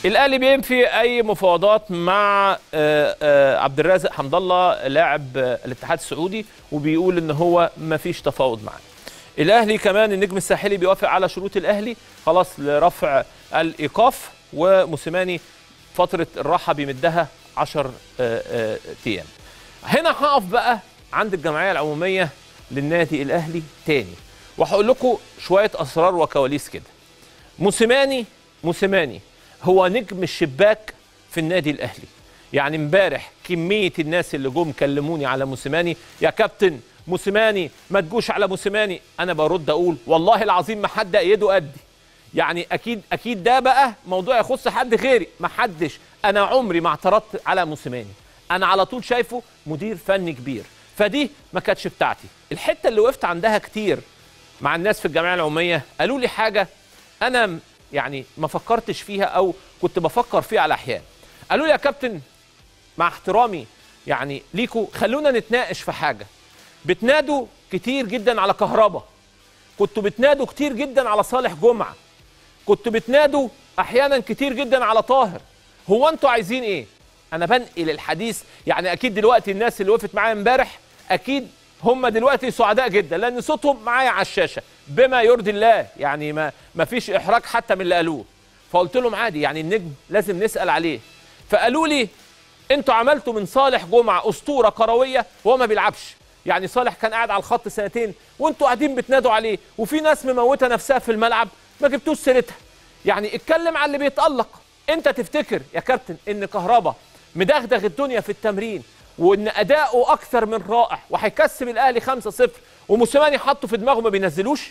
الاهلي بينفي اي مفاوضات مع آه، آه، عبد الرازق حمد الله لاعب آه، الاتحاد السعودي وبيقول ان هو ما فيش تفاوض معاه الاهلي كمان النجم الساحلي بيوافق على شروط الاهلي خلاص لرفع الايقاف وموسيماني فتره الراحه بيمدها 10 ايام هنا هقف بقى عند الجمعيه العموميه للنادي الاهلي تاني وهقول لكم شويه اسرار وكواليس كده موسيماني موسيماني هو نجم الشباك في النادي الاهلي يعني امبارح كميه الناس اللي جم كلموني على موسيماني يا كابتن موسيماني ما تجوش على موسيماني انا برد اقول والله العظيم ما حد ايده قدي يعني اكيد اكيد ده بقى موضوع يخص حد غيري ما حدش انا عمري ما اعترضت على موسيماني انا على طول شايفه مدير فني كبير فدي ما كانتش بتاعتي الحته اللي وقفت عندها كتير مع الناس في الجمعيه العموميه قالوا لي حاجه انا يعني ما فكرتش فيها او كنت بفكر فيها على احيان قالوا لي يا كابتن مع احترامي يعني ليكوا خلونا نتناقش في حاجه بتنادوا كتير جدا على كهربا كنتوا بتنادوا كتير جدا على صالح جمعه كنتوا بتنادوا احيانا كتير جدا على طاهر هو انتوا عايزين ايه انا بنقل الحديث يعني اكيد دلوقتي الناس اللي وقفت معايا امبارح اكيد هم دلوقتي سعداء جدا لان صوتهم معايا على الشاشه بما يرضي الله يعني ما ما فيش احراج حتى من اللي قالوه فقلت لهم عادي يعني النجم لازم نسال عليه فقالوا لي انتوا عملتوا من صالح جمعه اسطوره كرويه وهو ما بيلعبش يعني صالح كان قاعد على الخط سنتين وانتوا قاعدين بتنادوا عليه وفي ناس مموته نفسها في الملعب ما جبتوش سيرتها يعني اتكلم على اللي بيتالق انت تفتكر يا كابتن ان كهربا مدغدغ الدنيا في التمرين وان اداؤه اكثر من رائع وهيكسب الاهلي 5-0 وموسيماني حطه في دماغه ما بينزلوش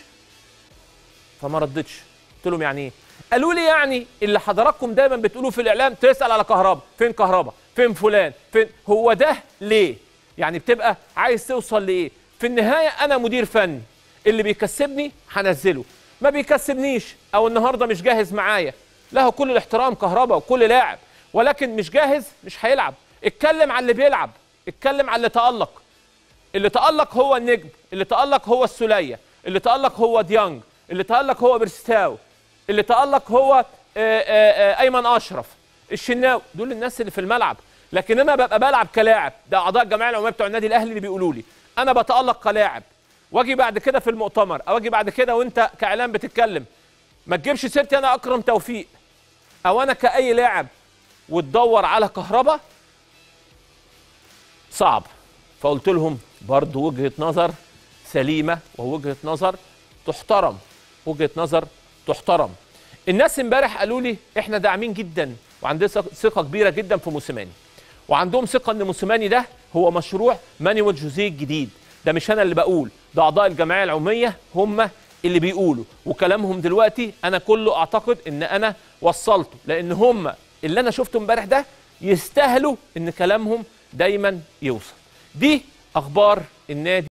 فما ردتش قلت لهم يعني ايه قالوا لي يعني اللي حضراتكم دايما بتقولوا في الاعلام تسال على كهربا فين كهربا فين فلان فين هو ده ليه يعني بتبقى عايز توصل لايه في النهايه انا مدير فني اللي بيكسبني هنزله ما بيكسبنيش او النهارده مش جاهز معايا له كل الاحترام كهربا وكل لاعب ولكن مش جاهز مش هيلعب اتكلم على اللي بيلعب اتكلم على اللي تألق اللي تألق هو النجم اللي تألق هو السولية اللي تألق هو ديانج اللي تألق هو بيرستاو اللي تألق هو آآ آآ أيمن أشرف الشناوي دول الناس اللي في الملعب لكن انا ببقى بلعب كلاعب ده اعضاء الجمعيه العموميه بتوع النادي الاهلي اللي بيقولوا لي انا بتالق كلاعب واجي بعد كده في المؤتمر او اجي بعد كده وانت كاعلام بتتكلم ما تجيبش سيرتي انا اكرم توفيق او انا كاي لاعب وتدور على كهربا صعب فقلت لهم برضو وجهه نظر سليمه ووجهه نظر تحترم وجهه نظر تحترم الناس امبارح قالوا لي احنا داعمين جدا وعندنا ثقه كبيره جدا في موسيماني وعندهم ثقه ان موسيماني ده هو مشروع مانويل جوزيه الجديد ده مش انا اللي بقول ده اعضاء الجمعيه العموميه هم اللي بيقولوا وكلامهم دلوقتي انا كله اعتقد ان انا وصلته لان هم اللي انا شفته امبارح ده يستاهلوا ان كلامهم دايما يوصل دي اخبار النادي